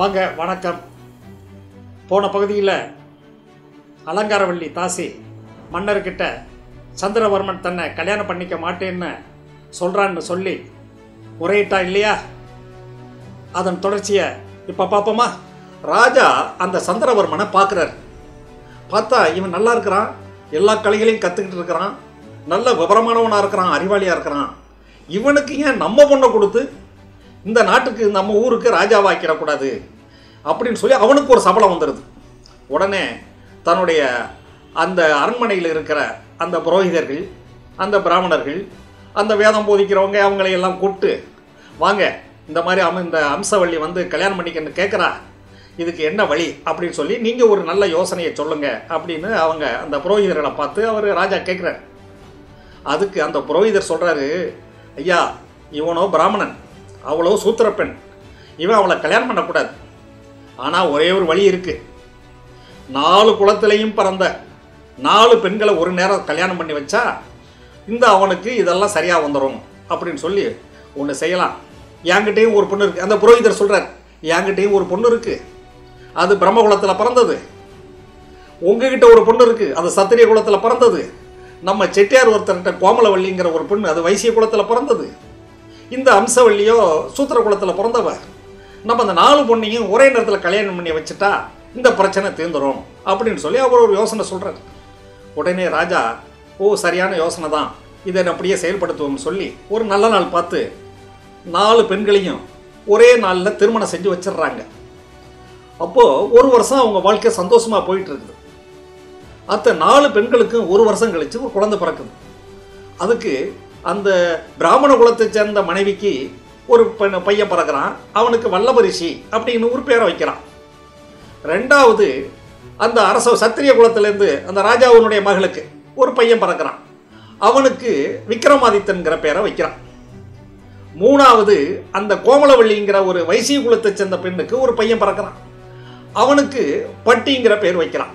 வாங்க வணக்கம் போன பகுதியில் அலங்காரவள்ளி தாசி மன்னர்கிட்ட சந்திரவர்மன் தன்னை கல்யாணம் பண்ணிக்க மாட்டேன்னு சொல்கிறான்னு சொல்லி முறையிட்டா இல்லையா அதன் தொடர்ச்சியை இப்போ பார்ப்போமா ராஜா அந்த சந்திரவர்மனை பார்க்குறாரு பார்த்தா இவன் நல்லா இருக்கிறான் எல்லா கலைகளையும் கற்றுக்கிட்டு இருக்கிறான் நல்ல விவரமானவனாக இருக்கிறான் அறிவாளியாக இருக்கிறான் இவனுக்கு ஏன் நம்ம பொண்ணை கொடுத்து இந்த நாட்டுக்கு நம்ம ஊருக்கு ராஜாவாக்கிடக்கூடாது அப்படின்னு சொல்லி அவனுக்கு ஒரு சபலம் வந்துடுது உடனே தன்னுடைய அந்த அரண்மனையில் இருக்கிற அந்த புரோகிதர்கள் அந்த பிராமணர்கள் அந்த வேதம் போதிக்கிறவங்க அவங்களை எல்லாம் கூப்பிட்டு வாங்க இந்த மாதிரி அம இந்த அம்சவள்ளி வந்து கல்யாணம் பண்ணிக்கன்னு கேட்குறா இதுக்கு என்ன வழி அப்படின்னு சொல்லி நீங்கள் ஒரு நல்ல யோசனையை சொல்லுங்க அப்படின்னு அவங்க அந்த புரோகிதர்களை பார்த்து அவர் ராஜா கேட்குறாரு அதுக்கு அந்த புரோகிதர் சொல்கிறாரு ஐயா இவனோ பிராமணன் அவளோ சூத்திர பெண் இவன் அவளை கல்யாணம் பண்ணக்கூடாது ஆனால் ஒரே ஒரு வழி இருக்கு நாலு குலத்திலையும் பிறந்த நாலு பெண்களை ஒரு நேரம் கல்யாணம் பண்ணி வச்சா இந்த அவனுக்கு இதெல்லாம் சரியாக வந்துடும் அப்படின்னு சொல்லி ஒன்று செய்யலாம் என்கிட்டயும் ஒரு பொண்ணு இருக்குது அந்த புரோகிதர் சொல்கிறார் என்கிட்டயும் ஒரு பொண்ணு இருக்குது அது பிரம்மகுலத்தில் பிறந்தது உங்ககிட்ட ஒரு பொண்ணு இருக்குது அது சத்திரிய குலத்தில் பிறந்தது நம்ம செட்டியார் ஒருத்தர்கிட்ட கோமலவள்ளிங்கிற ஒரு பொண்ணு அது வைசிய குலத்தில் பிறந்தது இந்த அம்சவள்ளியோ சூத்திர குலத்தில் பிறந்தவ நம்ம அந்த நாலு பொண்ணையும் ஒரே நேரத்தில் கல்யாணம் பண்ணி வச்சுட்டா இந்த பிரச்சனை தீர்ந்துடும் அப்படின்னு சொல்லி அவர் ஒரு யோசனை சொல்கிறார் உடனே ராஜா ஓ சரியான யோசனை தான் இதை அப்படியே செயல்படுத்துவோம்னு சொல்லி ஒரு நல்ல நாள் பார்த்து நாலு பெண்களையும் ஒரே நாளில் திருமணம் செஞ்சு வச்சிடுறாங்க அப்போது ஒரு வருஷம் அவங்க வாழ்க்கை சந்தோஷமாக போயிட்டு இருக்குது அத்த நாலு பெண்களுக்கும் ஒரு வருஷம் கழிச்சு ஒரு குழந்தை பிறக்குது அதுக்கு அந்த பிராமண குலத்தை சேர்ந்த மனைவிக்கு ஒரு பெண் பையன் பிறக்கிறான் அவனுக்கு வல்லபரிசி அப்படின்னு ஒரு பேரை வைக்கிறான் ரெண்டாவது அந்த அரச சத்திரிய குலத்திலேருந்து அந்த ராஜாவினுடைய மகளுக்கு ஒரு பையன் பிறக்கிறான் அவனுக்கு விக்ரமாதித்தன்கிற பேரை வைக்கிறான் மூணாவது அந்த கோமலவள்ளிங்கிற ஒரு வைசிய குலத்தை சேர்ந்த பெண்ணுக்கு ஒரு பையன் பிறக்கிறான் அவனுக்கு பட்டிங்கிற பேர் வைக்கிறான்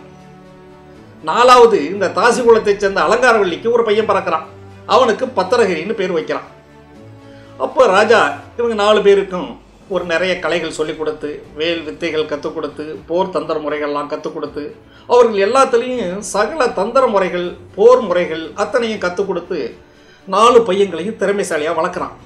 நாலாவது இந்த தாசி குலத்தை சேர்ந்த அலங்காரவள்ளிக்கு ஒரு பையன் பிறக்கிறான் அவனுக்கு பத்திரகிரின்னு பேர் வைக்கிறான் அப்போ ராஜா இவங்க நாலு பேருக்கும் ஒரு நிறைய கலைகள் சொல்லிக் கொடுத்து வேல் வித்தைகள் கற்றுக் கொடுத்து போர் தந்திர முறைகள்லாம் கற்றுக் கொடுத்து அவர்கள் எல்லாத்துலேயும் சகல தந்திர முறைகள் போர் முறைகள் அத்தனையும் கற்றுக் கொடுத்து நாலு பையங்களையும் திறமைசாலியாக வளர்க்குறான்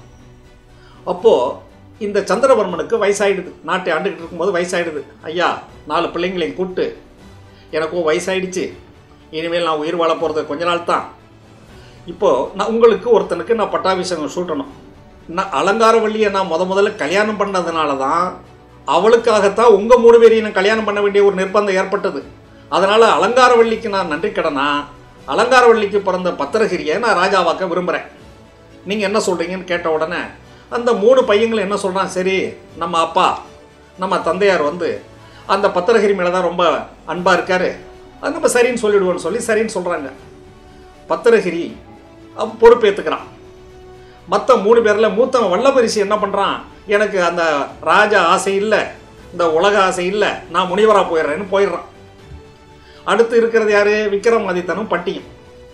அப்போது இந்த சந்திரவர்மனுக்கு வயசாயிடுது நாட்டை ஆண்டுகிட்டு இருக்கும்போது வயசாயிடுது ஐயா நாலு பிள்ளைங்களையும் கூப்பிட்டு எனக்கும் வயசாயிடுச்சு இனிமேல் நான் உயிர் வாழ போகிறது கொஞ்ச நாள் தான் இப்போது நான் உங்களுக்கு ஒருத்தனுக்கு நான் பட்டாபிஷேகம் சூட்டணும் நான் அலங்காரவள்ளியை நான் முத முதல்ல கல்யாணம் பண்ணதுனால தான் அவளுக்காகத்தான் உங்கள் மூணு பேரையும் நான் கல்யாணம் பண்ண வேண்டிய ஒரு நிர்பந்தம் ஏற்பட்டது அதனால் அலங்காரவள்ளிக்கு நான் நன்றி கடனா அலங்காரவள்ளிக்கு பிறந்த பத்திரகிரியை நான் ராஜாவாக்க விரும்புகிறேன் நீங்கள் என்ன சொல்கிறீங்கன்னு கேட்ட உடனே அந்த மூணு பையங்களும் என்ன சொல்கிறான் சரி நம்ம அப்பா நம்ம தந்தையார் வந்து அந்த பத்திரகிரி மேலே தான் ரொம்ப அன்பாக இருக்காரு அது நம்ம சரின்னு சொல்லிடுவோம்னு சொல்லி சரின்னு சொல்கிறாங்க பத்திரகிரி அவன் பொறுப்பேற்றுக்கிறான் மற்ற மூணு பேரில் மூத்தவன் வல்லபரிசி என்ன பண்ணுறான் எனக்கு அந்த ராஜ ஆசை இல்லை இந்த உலக ஆசை இல்லை நான் முனிவராக போயிடுறேன்னு போயிடுறான் அடுத்து இருக்கிறது யார் விக்ரமாதித்தனும் பட்டியும்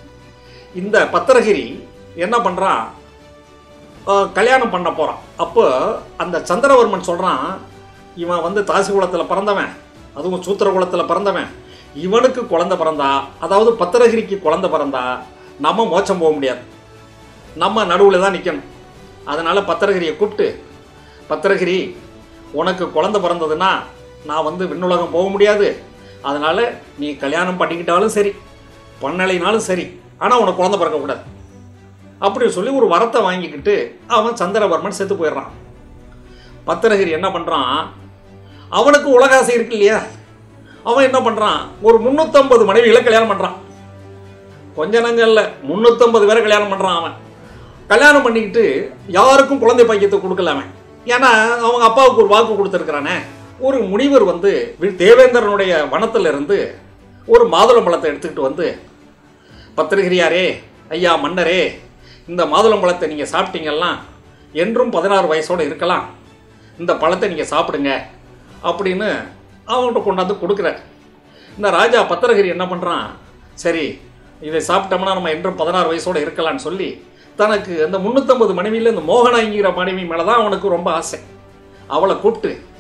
இந்த பத்திரகிரி என்ன பண்ணுறான் கல்யாணம் பண்ண போகிறான் அப்போ அந்த சந்திரவர்மன் சொல்கிறான் இவன் வந்து தாசி குலத்தில் பிறந்தவன் அதுவும் சூத்திர குலத்தில் பிறந்தவன் இவனுக்கு குழந்தை பிறந்தா அதாவது பத்திரகிரிக்கு குழந்தை பிறந்தா நம்ம மோச்சம் போக முடியாது நம்ம நடுவில் தான் நிற்கணும் அதனால் பத்திரகிரியை கூப்பிட்டு பத்திரகிரி உனக்கு குழந்தை பிறந்ததுன்னா நான் வந்து விண்ணுலகம் போக முடியாது அதனால் நீ கல்யாணம் பண்ணிக்கிட்டாலும் சரி பண்ணலைனாலும் சரி ஆனால் உனக்கு குழந்தை பிறக்கக்கூடாது அப்படி சொல்லி ஒரு வரத்தை வாங்கிக்கிட்டு அவன் சந்திரவர்மன் செத்து போயிடுறான் பத்திரகிரி என்ன பண்ணுறான் அவனுக்கு உலகாசை இருக்கு இல்லையா அவன் என்ன பண்ணுறான் ஒரு முந்நூற்றம்பது மனைவிகளை கல்யாணம் பண்ணுறான் கொஞ்ச நஞ்சம் இல்லை முந்நூற்றம்பது பேரை கல்யாணம் பண்ணுறான் அவன் கல்யாணம் பண்ணிக்கிட்டு யாருக்கும் குழந்தை பாக்கியத்தை கொடுக்கல அவன் ஏன்னா அவங்க அப்பாவுக்கு ஒரு வாக்கு கொடுத்துருக்குறானே ஒரு முனிவர் வந்து தேவேந்திரனுடைய வனத்தில் இருந்து ஒரு மாதுளம்பழத்தை எடுத்துக்கிட்டு வந்து பத்திரகிரியாரே ஐயா மன்னரே இந்த மாதுளம்பழத்தை நீங்கள் சாப்பிட்டீங்கன்னா என்றும் பதினாறு வயசோடு இருக்கலாம் இந்த பழத்தை நீங்கள் சாப்பிடுங்க அப்படின்னு அவன்கிட்ட கொண்டாந்து கொடுக்குறார் இந்த ராஜா பத்திரகிரி என்ன பண்ணுறான் சரி இதை சாப்பிட்டோம்னா நம்ம என்றும் பதினாறு வயசோடு இருக்கலாம்னு சொல்லி தனக்கு அந்த முந்நூற்றம்பது மனைவியில் இந்த மோகனாங்கிற மனைவி மேலே தான் அவனுக்கு ரொம்ப ஆசை அவளை கூப்பிட்டு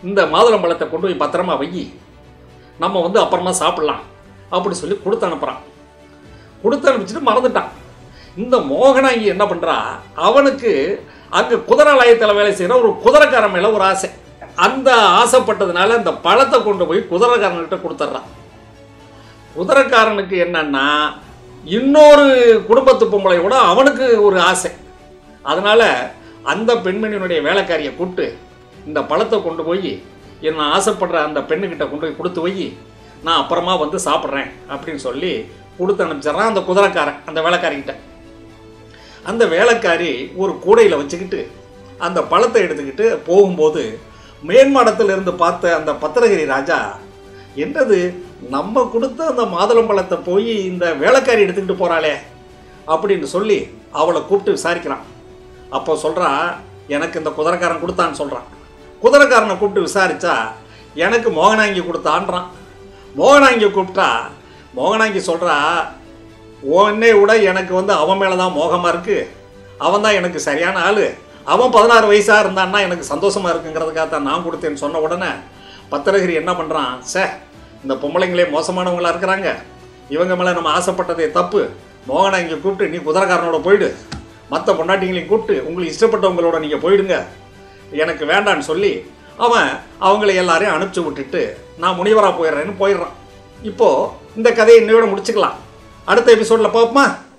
இந்த மாதுளம்பழத்தை கொண்டு போய் பத்திரமா வை நம்ம வந்து அப்புறமா சாப்பிடலாம் அப்படி சொல்லி கொடுத்து அனுப்புகிறான் கொடுத்து அனுப்பிச்சிட்டு மறந்துட்டான் இந்த மோகனாங்கி என்ன பண்ணுறா அவனுக்கு அங்கே குதிராலயத்தில் வேலை செய்கிற ஒரு குதிரைக்காரன் மேலே ஒரு ஆசை அந்த ஆசைப்பட்டதுனால அந்த பழத்தை கொண்டு போய் குதிரைக்காரன்கிட்ட கொடுத்துட்றான் குதிரைக்காரனுக்கு என்னன்னா இன்னொரு குடும்பத்து பொம்பளையோட அவனுக்கு ஒரு ஆசை அதனால அந்த பெண்மணியினுடைய வேலைக்காரியை கூப்பிட்டு இந்த பழத்தை கொண்டு போய் என்ன ஆசைப்படுற அந்த பெண்ணுக்கிட்ட கொண்டு போய் கொடுத்து வை நான் அப்புறமா வந்து சாப்பிட்றேன் அப்படின்னு சொல்லி கொடுத்து அனுப்பிச்சிட்றான் அந்த குதிரைக்காரன் அந்த வேலைக்காரிக்கிட்ட அந்த வேலைக்காரி ஒரு கூடையில் வச்சுக்கிட்டு அந்த பழத்தை எடுத்துக்கிட்டு போகும்போது மேன்மாடத்தில் இருந்து பார்த்த அந்த பத்திரகிரி ராஜா என்னது நம்ம கொடுத்த அந்த மாதுளம்பழத்தை போய் இந்த வேலைக்காரி எடுத்துக்கிட்டு போகிறாளே அப்படின்னு சொல்லி அவளை கூப்பிட்டு விசாரிக்கிறான் அப்போ சொல்கிறா எனக்கு இந்த குதிரைக்காரன் கொடுத்தான்னு சொல்கிறான் குதிரைக்காரனை கூப்பிட்டு விசாரிச்சா எனக்கு மோகனாங்கி கொடுத்தான்றான் மோகனாங்கி கூப்பிட்டா மோகனாங்கி சொல்கிறா உன்னை விட எனக்கு வந்து அவன் மேலே தான் மோகமாக இருக்குது அவன் தான் எனக்கு சரியான ஆள் அவன் பதினாறு வயசாக இருந்தான்னா எனக்கு சந்தோஷமாக இருக்குங்கிறதுக்காக தான் நான் கொடுத்தேன்னு சொன்ன உடனே பத்திரகிரி என்ன பண்ணுறான் சே இந்த பொம்பளைங்களே மோசமானவங்களா இருக்கிறாங்க இவங்க மேலே நம்ம ஆசைப்பட்டதே தப்பு மோகனை இங்கே கூப்பிட்டு நீ குதிரைக்காரனோட போயிடு மற்ற பொண்டாட்டிங்களையும் கூப்பிட்டு உங்களுக்கு இஷ்டப்பட்டவங்களோட நீங்கள் போயிடுங்க எனக்கு வேண்டான்னு சொல்லி அவன் அவங்களை எல்லாரையும் அனுப்பிச்சி விட்டுட்டு நான் முனிவராக போயிடுறேன்னு போயிடுறான் இப்போது இந்த கதையை இன்னையோட முடிச்சுக்கலாம் அடுத்த எபிசோடில் பார்ப்போமா